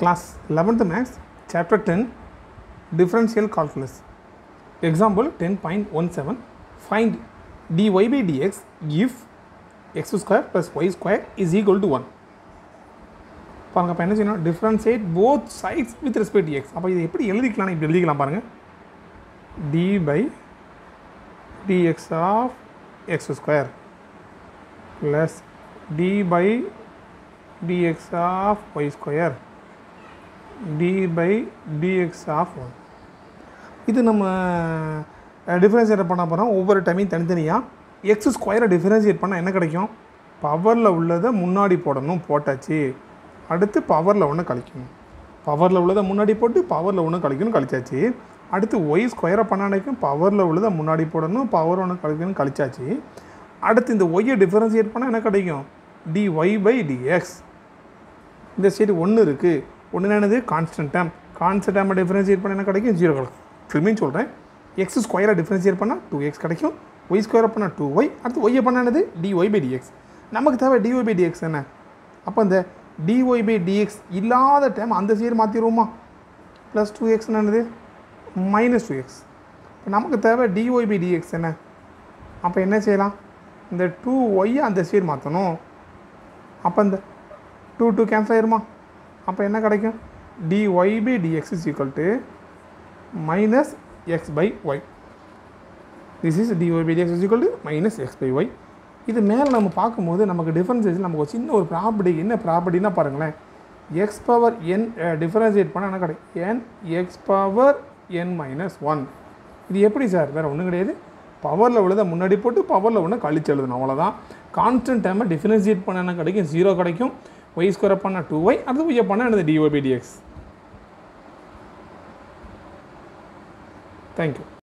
class 11th max chapter 10 differential calculus example 10.17 find dy by dx if x square plus y square is equal to 1 பாருங்க அப்போ என்ன செய்யணும் differentiate both sides with respect x அப்போ இது எப்படி எழுதிக்கலாம் இப்படி எழுதிக்கலாம் பாருங்கள் d by dx of x square plus d by dx of y square d by dx of one இது நம்ம டிஃப்ரென்ஷியேட் பண்ண போகிறோம் ஒவ்வொரு டைமையும் தனித்தனியாக எக்ஸ் ஸ்கொயரை டிஃப்ரென்ஷியேட் பண்ணால் என்ன கிடைக்கும் பவரில் உள்ளதை முன்னாடி போடணும் போட்டாச்சு அடுத்து பவரில் ஒன்று கழிக்கணும் பவரில் உள்ளதை முன்னாடி போட்டு பவரில் ஒன்று கழிக்கணும் கழிச்சாச்சு அடுத்து ஒய் ஸ்கொயரை பண்ண நினைக்கும் பவரில் உள்ளதை முன்னாடி போடணும் பவர் ஒன்று கழிக்கணும் கழிச்சாச்சு அடுத்து இந்த ஒய்யை டிஃப்ரென்ஷியேட் பண்ணால் என்ன கிடைக்கும் dy பை டிஎக்ஸ் இந்த சைடு ஒன்று இருக்குது ஒன்று என்னது கான்ஸ்டன்ட் டேம் கான்ஸ்டன்ட் டேமை டிஃப்ரென்ஷியேட் பண்ண என்ன கிடைக்கும் ஜீரோ கிடைக்கும் திரும்பியும் சொல்கிறேன் எக்ஸ் ஸ்கொயரை டிஃப்ரென்ஷியேட் பண்ணால் டூ எக்ஸ் கிடைக்கும் ஒய் ஸ்கொயரை பண்ணால் டூ ஒய் அடுத்து ஒய்யை பண்ண என்னது டிஒய் பை டிஎக்ஸ் நமக்கு தேவை டிஒய் பை டிஎக்ஸ் என்ன அப்போ இந்த டிஒய் பை டிஎக்ஸ் இல்லாத டைம் அந்த சைடு மாற்றிடுவோமா ப்ளஸ் டூ எக்ஸ் என்னது மைனஸ் டூ எக்ஸ் இப்போ நமக்கு தேவை டிஒய் பை டிஎக்ஸ் என்ன அப்போ என்ன செய்யலாம் இந்த டூ ஒய்யை அந்த சைடு மாற்றணும் அப்போ இந்த டூ டூ கேன்சல் ஆயிருமா அப்போ என்ன கிடைக்கும் dy by dx is equal to minus x by y this is dy by dx is equal to minus x by y இது மேலே நம்ம பார்க்கும்போது நமக்கு டிஃபரன்சேஷன் நமக்கு ஒரு சின்ன ஒரு ப்ராப்பர்ட்டி என்ன ப்ராப்பர்ட்டினா பாருங்களேன் எக்ஸ் பவர் என் டிஃபரன்ஷியேட் பண்ணால் என்ன கிடைக்கும் n x power n minus one இது எப்படி சார் வேறு ஒன்றும் கிடையாது பவரில் உள்ளதை முன்னாடி போட்டு பவரில் ஒன்று கழிச்சு எழுதணும் அவ்வளோதான் கான்ஸ்டன்ட் டைமை டிஃபரன்ஷியேட் பண்ண என்ன கிடைக்கும் ஜீரோ கிடைக்கும் ஒய் ஸ்கொயர் பண்ணால் டூ ஒய் அடுத்து ஒய்யை பண்ணால் எனது டிஒய் பை டிஎக்ஸ் தேங்க்யூ